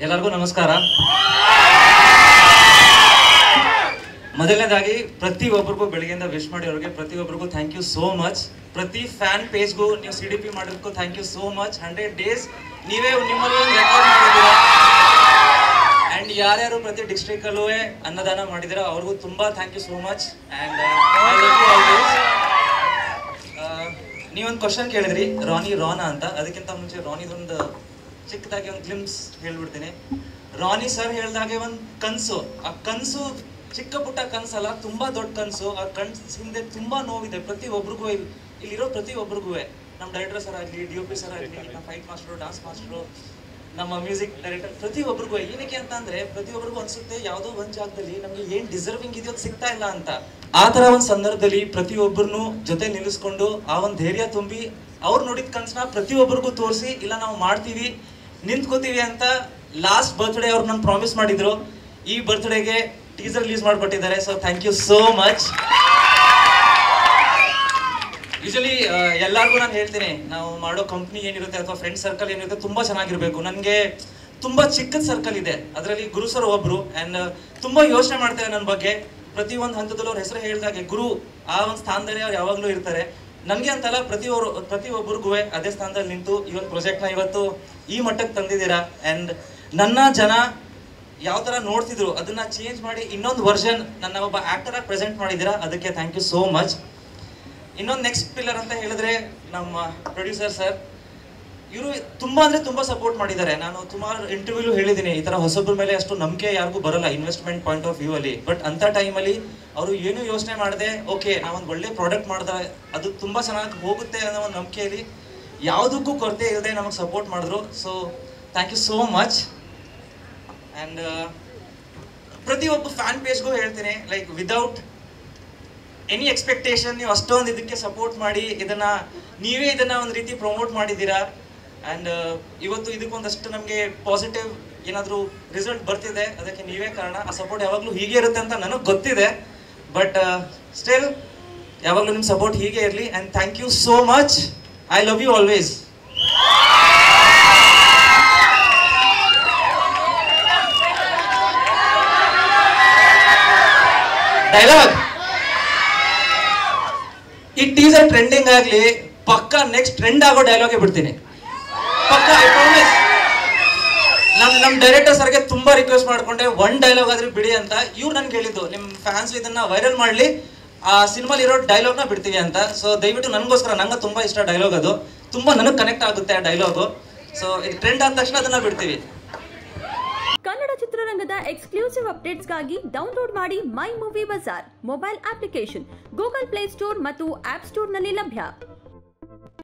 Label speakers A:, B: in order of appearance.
A: ಎಲ್ಲರಿಗೂ ನಮಸ್ಕಾರ ಮೊದಲನೇದಾಗಿ ಪ್ರತಿ ಒಬ್ಬರಿಗೂ ಬೆಳಗ್ಗೆಯಿಂದ ವಿಶ್ ಮಾಡಿರೋರಿಗೆ ಪ್ರತಿ ಒಬ್ಬರಿಗೂ ಥ್ಯಾಂಕ್ ಯು ಸೋ ಮಚ್ ಪ್ರತಿ ಫ್ಯಾನ್ ಪೇಜ್ಗೂ ನೀವು ಸಿ ಡಿ ಪಿ ಮಾಡಿರೋದಕ್ಕೂ thank you so much hundred days ನೀವೇ ನಿಮ್ಮಲ್ಲಿ ಒಂದು ರೆಕಾರ್ಡ್ ಮಾಡಿದ್ದೀರಾ ಆ್ಯಂಡ್ ಯಾರ್ಯಾರು ಪ್ರತಿ ಡಿಸ್ಟ್ರಿಕ್ಟಲ್ಲೂ ಅನ್ನದಾನ ಮಾಡಿದ್ದೀರಾ ಅವ್ರಿಗೂ ತುಂಬ thank you so much and ನೀವೊಂದು ಕ್ವಶನ್ ಕೇಳಿದ್ರಿ ರಾನಿ ರಾನಾ ಅಂತ ಅದಕ್ಕಿಂತ ಮುಂಚೆ ರಾನಿದೊಂದು ಚಿಕ್ಕದಾಗಿ ಒಂದು ಗ್ಲಿಮ್ಸ್ ಹೇಳ್ಬಿಡ್ತೀನಿ ರಾನಿ ಸರ್ ಹೇಳ್ದಾಗೆ ಒಂದು ಕನಸು ಆ ಕನಸು ಚಿಕ್ಕ ಪುಟ್ಟ ಕನಸಲ್ಲ ತುಂಬಾ ದೊಡ್ಡ ಕನಸು ಆ ಕನ್ಸ್ ಹಿಂದೆ ತುಂಬಾ ನೋವಿದೆ ಪ್ರತಿ ಒಬ್ರಿಗೂ ಇಲ್ಲಿ ಇಲ್ಲಿರೋ ಪ್ರತಿ ಒಬ್ರಿಗೂ ನಮ್ಮ ಡೈರೆಕ್ಟರ್ ಸರ್ ಆಗಲಿ ಡಿ ಒ ಪಿ ಸರ್ ಆಗಲಿ ನಮ್ಮ ಫೈಟ್ ಮಾಸ್ಟರು ಡಾನ್ಸ್ ಮಾಸ್ಟರು ನಮ್ಮ ಮ್ಯೂಸಿಕ್ ಡೈರೆಕ್ಟರ್ ಪ್ರತಿಯೊಬ್ಬರಿಗೂ ಏನಕ್ಕೆ ಅಂತ ಅಂದ್ರೆ ಪ್ರತಿಯೊಬ್ಬರಿಗೂ ಅನ್ಸುತ್ತೆ ಯಾವುದೋ ಒಂದ್ ಜಾಗದಲ್ಲಿ ನಮ್ಗೆ ಏನ್ ಡಿಸರ್ವಿಂಗ್ ಇದೆಯೋ ಅದ್ ಸಿಗ್ತಾ ಇಲ್ಲ ಅಂತ ಆ ತರ ಒಂದ್ ಸಂದರ್ಭದಲ್ಲಿ ಪ್ರತಿಯೊಬ್ಬರನ್ನು ಜೊತೆ ನಿಲ್ಲಿಸ್ಕೊಂಡು ಆ ಒಂದ್ ಧೈರ್ಯ ತುಂಬಿ ಅವ್ರು ನೋಡಿದ ಕನ್ಸನ್ನ ಪ್ರತಿಯೊಬ್ಬರಿಗೂ ತೋರಿಸಿ ಇಲ್ಲ ನಾವು ಮಾಡ್ತೀವಿ ನಿಂತ್ಕೋತೀವಿ ಅಂತ ಲಾಸ್ಟ್ ಬರ್ತ್ಡೇ ಅವ್ರು ನಂಗೆ ಪ್ರಾಮಿಸ್ ಮಾಡಿದ್ರು ಈ ಬರ್ತ್ಡೇಗೆ ಟೀಸರ್ ರಿಲೀಸ್ ಮಾಡ್ಕೊಟ್ಟಿದ್ದಾರೆ so thank you so much usually ಎಲ್ಲರಿಗೂ ನಾನು ಹೇಳ್ತೀನಿ ನಾವು ಮಾಡೋ ಕಂಪ್ನಿ ಏನಿರುತ್ತೆ ಅಥವಾ ಫ್ರೆಂಡ್ ಸರ್ಕಲ್ ಏನಿರುತ್ತೆ ತುಂಬಾ ಚೆನ್ನಾಗಿರ್ಬೇಕು ನನಗೆ ತುಂಬಾ ಚಿಕ್ಕದ ಸರ್ಕಲ್ ಇದೆ ಅದರಲ್ಲಿ ಗುರು ಸರ್ ಒಬ್ರು ಅಂಡ್ ತುಂಬಾ ಯೋಚನೆ ಮಾಡ್ತಾರೆ ನನ್ನ ಬಗ್ಗೆ ಪ್ರತಿ ಒಂದು ಹಂತದಲ್ಲೂ ಅವ್ರ ಹೆಸರು ಹೇಳಿದಾಗೆ ಗುರು ಆ ಒಂದು ಸ್ಥಾನದಲ್ಲಿ ಅವ್ರು ಯಾವಾಗಲೂ ಇರ್ತಾರೆ ನನಗೆ ಅಂತಲ್ಲ ಪ್ರತಿ ಪ್ರತಿ ಒಬ್ಬರಿಗೂ ಅದೇ ಸ್ಥಾನದಲ್ಲಿ ನಿಂತು ಈ ಒಂದು ಪ್ರಾಜೆಕ್ಟ್ನ ಇವತ್ತು ಈ ಮಟ್ಟಕ್ಕೆ ತಂದಿದ್ದೀರಾ ಅಂಡ್ ನನ್ನ ಜನ ಯಾವ ತರ ನೋಡ್ತಿದ್ರು ಅದನ್ನ ಚೇಂಜ್ ಮಾಡಿ ಇನ್ನೊಂದು ವರ್ಷನ್ ನನ್ನ ಒಬ್ಬ ಆಕ್ಟರ್ ಆಗಿ ಪ್ರೆಸೆಂಟ್ ಮಾಡಿದ್ದೀರಾ ಅದಕ್ಕೆ ಥ್ಯಾಂಕ್ ಯು ಸೋ ಮಚ್ ಇನ್ನೊಂದು ನೆಕ್ಸ್ಟ್ ಪಿಲ್ಲರ್ ಅಂತ ಹೇಳಿದ್ರೆ ನಮ್ಮ ಪ್ರೊಡ್ಯೂಸರ್ ಸರ್ ಇವರು ತುಂಬಾ ಅಂದ್ರೆ ತುಂಬಾ ಸಪೋರ್ಟ್ ಮಾಡಿದ್ದಾರೆ ನಾನು ಸುಮಾರು ಇಂಟರ್ವ್ಯೂಲು ಹೇಳಿದ್ದೀನಿ ಈ ತರ ಹೊಸಬ್ರ ಮೇಲೆ ಅಷ್ಟು ನಂಬಿಕೆ ಯಾರಿಗೂ ಬರಲ್ಲ ಇನ್ವೆಸ್ಟ್ಮೆಂಟ್ ಪಾಯಿಂಟ್ ಆಫ್ ವ್ಯೂ ಅಲ್ಲಿ ಬಟ್ ಅಂತ ಟೈಮಲ್ಲಿ ಅವರು ಏನು ಯೋಚನೆ ಮಾಡದೆ ಓಕೆ ನಾವೊಂದು ಒಳ್ಳೆ ಪ್ರಾಡಕ್ಟ್ ಮಾಡಿದ್ರೆ ಅದು ತುಂಬಾ ಚೆನ್ನಾಗಿ ಹೋಗುತ್ತೆ ಅನ್ನೋ ಒಂದು ನಂಬಿಕೆಯಲ್ಲಿ ಯಾವುದಕ್ಕೂ ಕೊರತೆ ಇಲ್ಲದೆ ನಮಗೆ ಸಪೋರ್ಟ್ ಮಾಡಿದ್ರು so thank you so much and ಪ್ರತಿಯೊಬ್ಬ ಫ್ಯಾನ್ ಪೇಜ್ಗೂ ಹೇಳ್ತೀನಿ ಲೈಕ್ ವಿದೌಟ್ ಎನಿ ಎಕ್ಸ್ಪೆಕ್ಟೇಷನ್ ನೀವು ಅಷ್ಟೊಂದು ಇದಕ್ಕೆ ಸಪೋರ್ಟ್ ಮಾಡಿ ಇದನ್ನ ನೀವೇ ಇದನ್ನ ಒಂದು ರೀತಿ ಪ್ರಮೋಟ್ ಮಾಡಿದ್ದೀರಾ ಆ್ಯಂಡ್ ಇವತ್ತು ಇದಕ್ಕೊಂದಷ್ಟು ನಮಗೆ ಪಾಸಿಟಿವ್ ಏನಾದರೂ ರಿಸಲ್ಟ್ ಬರ್ತಿದೆ ಅದಕ್ಕೆ ನೀವೇ ಕಾರಣ ಆ ಸಪೋರ್ಟ್ ಯಾವಾಗಲೂ ಹೀಗೆ ಇರುತ್ತೆ ಅಂತ ನನಗೆ ಗೊತ್ತಿದೆ ಬಟ್ ಸ್ಟಿಲ್ ಯಾವಾಗಲೂ ನಿಮ್ಮ ಸಪೋರ್ಟ್ ಹೀಗೆ ಇರಲಿ and thank you so much I love you always dialogue ಈ ಟೀಸರ್ ಟ್ರೆಂಡಿಂಗ್ ಆಗ್ಲಿ ಪಕ್ಕ ನೆಕ್ಸ್ಟ್ ಟ್ರೆಂಡ್ ಆಗೋ ಡೈಲಾಗೆ ಬಿಡ್ತೀನಿ ಪಕ್ಕ ಐ ಪ್ರಾಮಿಸ್ ನಮ್ ನಮ್ ಡೈರೆಕ್ಟರ್ ಸರ್ಗೆ ತುಂಬಾ ರಿಕ್ವೆಸ್ಟ್ ಮಾಡ್ಕೊಂಡೆ ಒನ್ ಡೈಲಾಗ್ ಆದ್ರೆ ಬಿಡಿ ಅಂತ ಇವ್ರು ನನ್ಗೆ ಹೇಳಿದ್ದು ನಿಮ್ ಫ್ಯಾನ್ಸ್ ಇದನ್ನ ವೈರಲ್ ಮಾಡ್ಲಿ ಆ ಸಿನಿಮಾಲಿ ಇರೋ ಡೈಲಾಗ್ ನ ಬಿಡ್ತೀವಿ ಅಂತ ಸೊ ದಯವಿಟ್ಟು ನನಗೋಸ್ಕರ ನಂಗೆ ತುಂಬಾ ಇಷ್ಟ ಡೈಲಾಗ್ ಅದು ತುಂಬಾ ನನಗೆ ಕನೆಕ್ಟ್ ಆಗುತ್ತೆ ಆ ಡೈಲಾಗು ಸೊ ಇದು ಟ್ರೆಂಡ್ ಆದ ತಕ್ಷಣ ಅದನ್ನ ಬಿಡ್ತೀವಿ
B: ಕನ್ನಡ ಚಿತ್ರರಂಗದ ಎಕ್ಸ್ಕ್ಲೂಸಿವ್ ಅಪ್ಡೇಟ್ಸ್ಗಾಗಿ ಡೌನ್ಲೋಡ್ ಮಾಡಿ My Movie Bazaar mobile application Google Play Store ಮತ್ತು ಆಪ್ ಸ್ಟೋರ್ನಲ್ಲಿ ಲಭ್ಯ